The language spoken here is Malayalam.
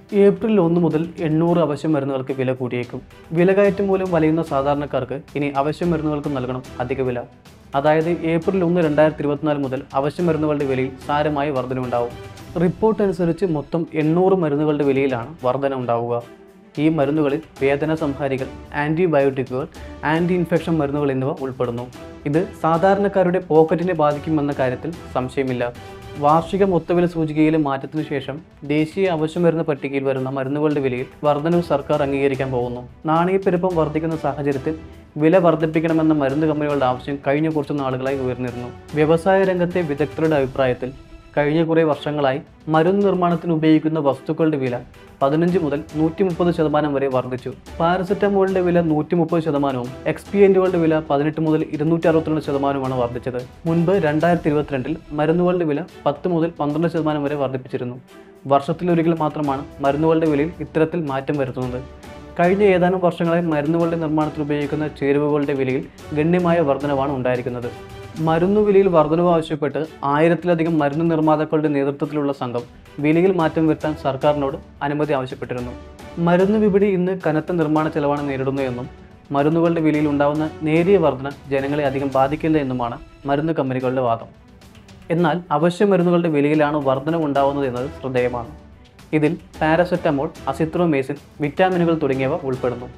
ഏപ്രിൽ ഒന്ന് മുതൽ എണ്ണൂറ് അവശ്യ മരുന്നുകൾക്ക് വില കൂടിയേക്കും വിലകയറ്റം മൂലം വലയുന്ന സാധാരണക്കാർക്ക് ഇനി അവശ്യ മരുന്നുകൾക്ക് നൽകണം അധിക വില അതായത് ഏപ്രിൽ ഒന്ന് രണ്ടായിരത്തി ഇരുപത്തിനാല് മുതൽ അവശ്യ മരുന്നുകളുടെ വിലയിൽ സാരമായ വർധനവുണ്ടാവും റിപ്പോർട്ട് അനുസരിച്ച് മൊത്തം എണ്ണൂറ് മരുന്നുകളുടെ വിലയിലാണ് വർധന ഉണ്ടാവുക ഈ മരുന്നുകളിൽ വേദന സംഹാരികൾ ആൻറ്റിബയോട്ടിക്കുകൾ ആൻറ്റി ഇൻഫെക്ഷൻ മരുന്നുകൾ എന്നിവ ഉൾപ്പെടുന്നു ഇത് സാധാരണക്കാരുടെ പോക്കറ്റിനെ ബാധിക്കുമെന്ന കാര്യത്തിൽ സംശയമില്ല വാർഷിക മൊത്തവില സൂചികയിലെ മാറ്റത്തിനു ശേഷം ദേശീയ അവശ്യമരുന്ന് പട്ടികയിൽ വരുന്ന മരുന്നുകളുടെ വിലയിൽ വർധനവ് സർക്കാർ അംഗീകരിക്കാൻ പോകുന്നു നാണയപ്പെരുപ്പം വർദ്ധിക്കുന്ന സാഹചര്യത്തിൽ വില വർദ്ധിപ്പിക്കണമെന്ന മരുന്ന് കമ്പനികളുടെ ആവശ്യം കഴിഞ്ഞ കുറച്ച് നാളുകളായി ഉയർന്നിരുന്നു വ്യവസായ രംഗത്തെ വിദഗ്ധരുടെ അഭിപ്രായത്തിൽ കഴിഞ്ഞ കുറേ വർഷങ്ങളായി മരുന്ന് നിർമ്മാണത്തിന് ഉപയോഗിക്കുന്ന വസ്തുക്കളുടെ വില പതിനഞ്ച് മുതൽ നൂറ്റി മുപ്പത് ശതമാനം വരെ വർദ്ധിച്ചു പാരസെറ്റമോളിന്റെ വില നൂറ്റി മുപ്പത് ശതമാനവും എക്സ്പിയന്റുകളുടെ വില പതിനെട്ട് മുതൽ ഇരുന്നൂറ്റി അറുപത്തിരണ്ട് ശതമാനവുമാണ് വർദ്ധിച്ചത് മുൻപ് രണ്ടായിരത്തി ഇരുപത്തിരണ്ടിൽ മരുന്നുകളുടെ വില പത്ത് മുതൽ പന്ത്രണ്ട് ശതമാനം വരെ വർദ്ധിപ്പിച്ചിരുന്നു വർഷത്തിലൊരിക്കൽ മാത്രമാണ് മരുന്നുകളുടെ വിലയിൽ ഇത്തരത്തിൽ മാറ്റം വരുത്തുന്നത് കഴിഞ്ഞ ഏതാനും വർഷങ്ങളായി മരുന്നുകളുടെ നിർമ്മാണത്തിൽ ഉപയോഗിക്കുന്ന ചേരുവകളുടെ വിലയിൽ ഗണ്യമായ വർധനവാണ് ഉണ്ടായിരിക്കുന്നത് മരുന്നു വിലയിൽ വർധനവ് ആവശ്യപ്പെട്ട് ആയിരത്തിലധികം മരുന്ന് നിർമ്മാതാക്കളുടെ നേതൃത്വത്തിലുള്ള സംഘം വിലയിൽ മാറ്റം വരുത്താൻ സർക്കാരിനോട് അനുമതി ആവശ്യപ്പെട്ടിരുന്നു മരുന്ന് വിപണി ഇന്ന് കനത്ത നിർമ്മാണ ചെലവാണ് നേരിടുന്നതെന്നും മരുന്നുകളുടെ വിലയിൽ ഉണ്ടാകുന്ന നേരിയ വർധന ജനങ്ങളെ അധികം ബാധിക്കില്ല എന്നുമാണ് മരുന്ന് കമ്പനികളുടെ വാദം എന്നാൽ അവശ്യ മരുന്നുകളുടെ വിലയിലാണ് വർധന ഉണ്ടാവുന്നത് എന്നത് ശ്രദ്ധേയമാണ് ഇതിൽ പാരസെറ്റമോൾ അസിത്രോമേസിൻ വിറ്റാമിനുകൾ തുടങ്ങിയവ ഉൾപ്പെടുന്നു